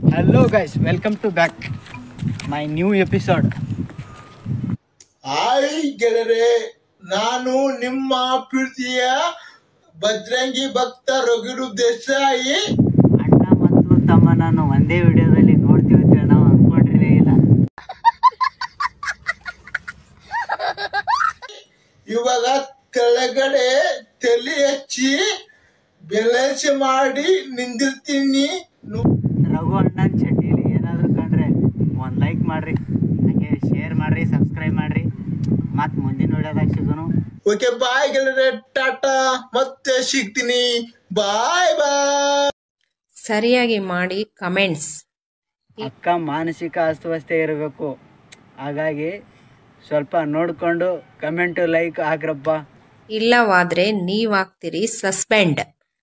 Hello guys welcome to back my new episode hi ಗೆಳೆಯರೆ ನಾನು ನಿಮ್ಮ ಪ್ರೀತಿಯ ಭದ್ರಂಗಿ ಭಕ್ತ ರಘುಡು ದೇಸಾಯಿ ಅಣ್ಣ ಮತ್ತು ತಮ್ಮನನ್ನು ಒಂದೇ ವಿಡಿಯೋದಲ್ಲಿ ನೋಡ್ತೀವಿ ಅಂತ ನಾವು ಅನ್ಕೊಂಡಿರಲೇ ಇಲ್ಲ ಇವಾಗ ಕೆಳಗಡೆ ತಲೆ ಹಚ್ಚಿ ಬೆಲೆಸಿ ಮಾಡಿ ನಿಂದಿರ್ತೀನಿ ನು- ರಘು ಅಣ್ಣನ ಚಡ್ಡಿಲಿ ಏನಾದರೂ ಕಂಡ್ರೆ ಒಂದು ಲೈಕ್ ಮಾಡ್ರಿ ಹಾಗೆ ಶೇರ್ ಮಾಡ್ರಿ ಸಬ್ಸ್ಕ್ರೈಬ್ ಮಾಡ್ರಿ ಮತ್ತು ಮುಂದಿನ ವಿಡಿಯೋದಾಗ ಸಿಗೋನು ಓಕೆ ಬಾಯ್ ಗೆಳೆಯರೆ ಟಾಟಾ ಮತ್ತೆ ಸಿಗ್ತೀನಿ ಬಾಯ್ ಬಾಯ್ ಸರಿಯಾಗಿ ಮಾಡಿ ಕಮೆಂಟ್ಸ್ ಅಕ್ಕ ಮಾನಸಿಕ ಅಸ್ವಸ್ಥೆ ಇರಬೇಕು ಹಾಗಾಗಿ ಸ್ವಲ್ಪ ನೋಡಿಕೊಂಡು ಕಮೆಂಟು ಲೈಕ್ ಹಾಕ್ರಪ್ಪ ಇಲ್ಲವಾದ್ರೆ ನೀವಾಗ್ತೀರಿ ಸಸ್ಪೆಂಡ್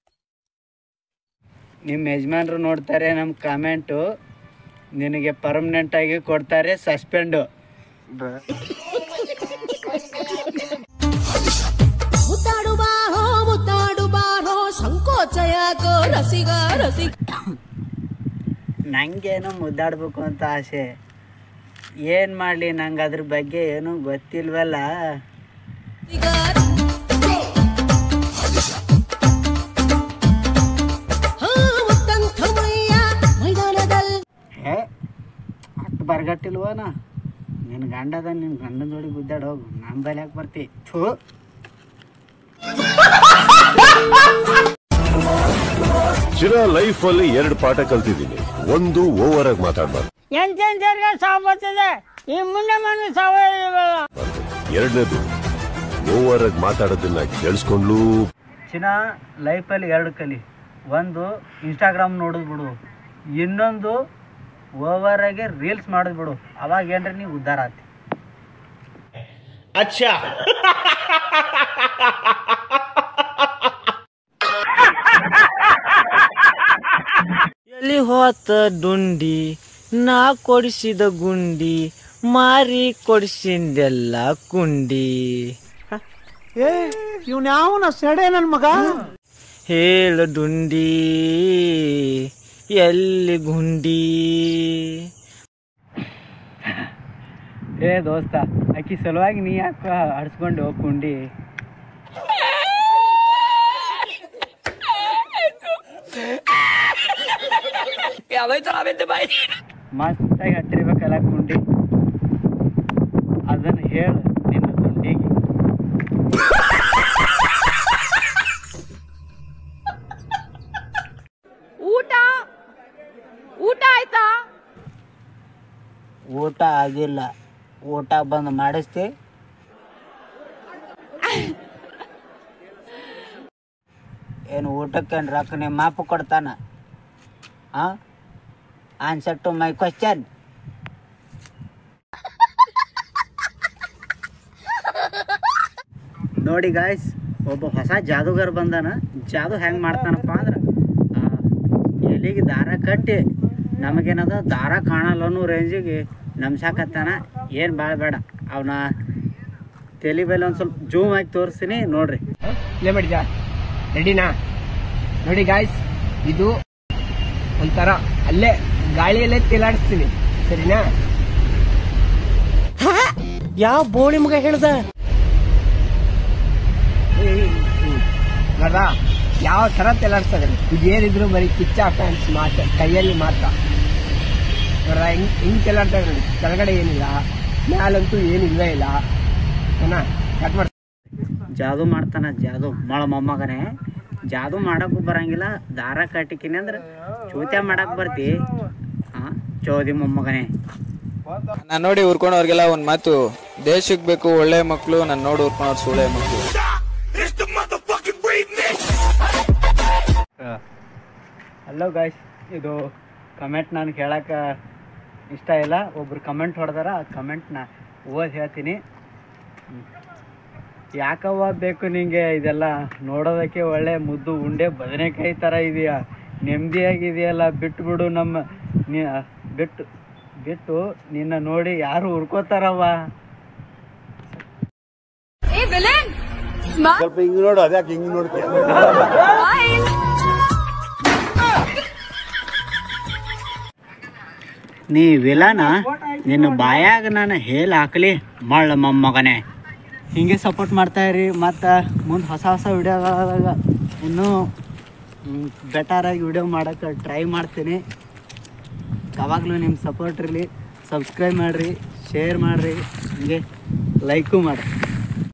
ನಿಮ್ಮ ಯಜಮಾನ್ರು ನೋಡ್ತಾರೆ ನಮ್ಮ ಕಮೆಂಟು ನಿನಗೆ ಪರ್ಮನೆಂಟ್ ಆಗಿ ಕೊಡ್ತಾರೆ ಸಸ್ಪೆಂಡು ಮುತ್ತಾಡು ಬಾರೋ ಮುತ್ತಾಡು ಬಾರೋ ಸಂಕೋಚ ಯಾಕೋ ರಸಿಗ ರಸಿಗ ನನಗೇನೋ ಮುದ್ದಾಡ್ಬೇಕು ಅಂತ ಆಸೆ ಏನು ಮಾಡಲಿ ನಂಗೆ ಅದ್ರ ಬಗ್ಗೆ ಏನೂ ಗೊತ್ತಿಲ್ವಲ್ಲ ಹಾ ಮುತ್ತಂಥ ಮೈಯ ಮೈದಾನದಲ್ಲಿ ಹೇ ಅಷ್ಟು ಬರ್ಗಟ್ಟಿಲ್ವನ ನಿನ್ನ ಗಂಡದ ನಿನ್ನ ಗಂಡನ ಜೋಡಿ ಗುದ್ದಾಡ ಹೋಗು ನಮ್ಮ ಬಲೆ ಯಾಕೆ ಬರ್ತಿ ಥೂ ಚಿರ ಲೈಫ್ ಅಲ್ಲಿ ಎರಡು ಪಾಠ ಕಲ್ತಿದ್ದೀನಿ ಒಂದು ಓವರ್ ಆಗಿ ಮಾತಾಡ್ಬಾರ್ದು ಎರಡನೇದು ಓವರ್ ಆಗಿ ಮಾತಾಡೋದನ್ನ ಕೇಳಿಸ್ಕೊಂಡ್ಲು ಚಿನ್ನ ಲೈಫಲ್ಲಿ ಎರಡು ಕಲಿ ಒಂದು ಇನ್ಸ್ಟಾಗ್ರಾಮ್ ನೋಡೋದು ಬಿಡು ಇನ್ನೊಂದು ಓವರಾಗೆ ರೀಲ್ಸ್ ಮಾಡೋದು ಬಿಡು ಅವಾಗ ಏನ್ರಿ ನೀವು ಉದ್ಧಾರ ಆತಿ ಎಲ್ಲಿ ಹೋತ ಡುಂಡಿ ನಾ ಕೊಡಿಸಿದ ಗುಂಡಿ ಮಾರಿ ಕೊಡಿಸಿದ್ದೆಲ್ಲ ಕುಂಡಿ ಇವ್ನ್ಯಾವನ ಸೆಡೆ ನನ್ ಮಗ ಹೇಳು ಡುಂಡಿ ಎಲ್ಲಿ ಗುಂಡಿ ಏ ದೋಸ್ತ ಆಕಿ ಸಲುವಾಗಿ ನೀ ಯಾಕೆ ಅಡ್ಸ್ಕೊಂಡು ಕುಂಡಿ ಮಸ್ತಾಗಿ ಹಟ್ಟಿರ್ಬೇಕಲ್ಲ ಕುಂಡಿ ಅದನ್ನು ಹೇಳು ನಿನ್ನ ದುಂಡಿಗೆ ಊಟ ಊಟ ಆಯ್ತಾ ಊಟ ಆಗಿಲ್ಲ ಊಟ ಬಂದು ಮಾಡಿಸ್ತಿ ಏನು ಊಟಕ್ಕೇನು ರೊಕ್ಕ ನಿಮ್ಮ ಮಾಪು ಕೊಡ್ತಾನ ಹಾಂ ಆನ್ಸರ್ ಟು ಮೈ ಕ್ವಶನ್ ನೋಡಿ ಗಾಯ್ಸ್ ಒಬ್ಬ ಹೊಸ ಜಾದೂಗಾರ ಬಂದಾನ ಜಾದು ಹೆಂಗೆ ಮಾಡ್ತಾನಪ್ಪ ಅಂದ್ರೆ ಆ, ಎಲೆಗೆ ದಾರ ಕಟ್ಟಿ ನಮಗೇನದ ದಾರ ಕಾಣಲ್ಲ ಅನ್ನೋ ರೇಂಜಿಗೆ ನಮ್ಸಾಕತ್ತಾನ ಏನು ಭಾಳ ಬೇಡ ಅವನ ತಲೆ ಮೇಲೆ ಒಂದು ಸ್ವಲ್ಪ ಜೂಮ್ ಆಗಿ ತೋರಿಸ್ತೀನಿ ನೋಡ್ರಿ ಇಲ್ಲೇ ಮಾಡಿದ್ಯ ರೆಡಿನಾ ನೋಡಿ ಗಾಯ್ಸ್ ಇದು ಒಂಥರ ಅಲ್ಲೇ ಗಾಳಿಯಲ್ಲೇ ತೇಲಾಡಿಸ್ತೀನಿ ಸರಿನಾ ಯಾವ ಬೋಳಿ ಮಗ ಹೇಳ್ದ ನೋಡ್ದ ಯಾವ ತರ ತೇಲಾಡ್ಸ್ತದೆ ಇದೇನಿದ್ರು ಬರೀ ಕಿಚ್ಚ ಫ್ಯಾನ್ಸ್ ಮಾತ್ರ ಕೈಯಲ್ಲಿ ಮಾತ್ರ ನೋಡ್ದ ಹಿಂಗ್ ಹಿಂಗ್ ತೇಲಾಡ್ತಾ ನೋಡಿ ಕೆಳಗಡೆ ಏನಿಲ್ಲ ಮ್ಯಾಲಂತೂ ಏನಿಲ್ವೇ ಇಲ್ಲ ಏನ ಕಟ್ ಮಾಡಿ ಜಾದು ಮಾಡ್ತಾನ ಜಾದು ಮಳ ಮೊಮ್ಮಗನೇ ಜಾದು ಮಾಡಕ್ಕೂ ಬರಂಗಿಲ್ಲ ದಾರ ಕಟ್ಟಿಕಿನಿ ಅಂದ್ರೆ ಚೂತ್ಯ ಮಾಡಕ್ ಬರ್ತಿ ಹಾಂ ಚೋದಿ ಮೊಮ್ಮಗನೇ ನಾನು ನೋಡಿ ಉರ್ಕೊಂಡವ್ರಿಗೆಲ್ಲ ಒಂದ್ ಮಾತು ದೇಶಕ್ಕೆ ಬೇಕು ಒಳ್ಳೆ ಮಕ್ಕಳು ನಾನು ನೋಡಿ ಉರ್ಕೊಂಡವ್ರು ಸುಳ್ಳೆ ಮಕ್ಕಳು ಹಲೋ ಗಾಯ್ಸ್ ಇದು ಕಮೆಂಟ್ ನಾನು ಕೇಳಕ್ಕೆ ಇಷ್ಟ ಇಲ್ಲ ಒಬ್ರು ಕಮೆಂಟ್ ಹೊಡೆದಾರ ಆ ಕಮೆಂಟ್ನ ಓದಿ ಹೇಳ್ತೀನಿ ಹ್ಮ್. ಯಾಕವ್ವ ಬೇಕು ನಿಂಗೆ ಇದೆಲ್ಲ ನೋಡೋದಕ್ಕೆ ಒಳ್ಳೆ ಮುದ್ದು ಉಂಡೆ ಬದನೆಕಾಯಿ ಥರ ಇದೆಯಾ ನೆಮ್ಮದಿಯಾಗಿದೆಯಲ್ಲ ಬಿಟ್ಟು ಬಿಡು ನಮ್ಮ ನೀ ಬಿಟ್ಟು ಬಿಟ್ಟು ನಿನ್ನ ನೋಡಿ ಯಾರು ಹುರ್ಕೋತಾರವ್ವ ಸ್ವಲ್ಪ ಹಿಂಗ್ ನೋಡು ಅದ್ಯಾಕೆ ಹಿಂಗ್ ನೋಡ್ತೀಯ ನೀ ವಿಲನ ನಿನ್ನ ಬಾಯಾಗ ನಾನು ಹೇಲ್ ಹಾಕಲಿ ಮಳ್ಳ ಮೊಮ್ಮಗನೇ ಹಿಂಗೆ ಸಪೋರ್ಟ್ ಮಾಡ್ತಾ ಇರಿ ಮತ್ತು ಮುಂದೆ ಹೊಸ ಹೊಸ ವಿಡಿಯೋಗಳಾಗ ಇನ್ನೂ ಬೆಟರಾಗಿ ವಿಡಿಯೋ ಮಾಡೋಕ್ಕೆ ಟ್ರೈ ಮಾಡ್ತೀನಿ ಯಾವಾಗಲೂ ನಿಮ್ಮ ಸಪೋರ್ಟ್ ಇರಲಿ ಸಬ್ಸ್ಕ್ರೈಬ್ ಮಾಡಿರಿ ಶೇರ್ ಮಾಡಿರಿ ಹಂಗೆ ಲೈಕು ಮಾಡಿರಿ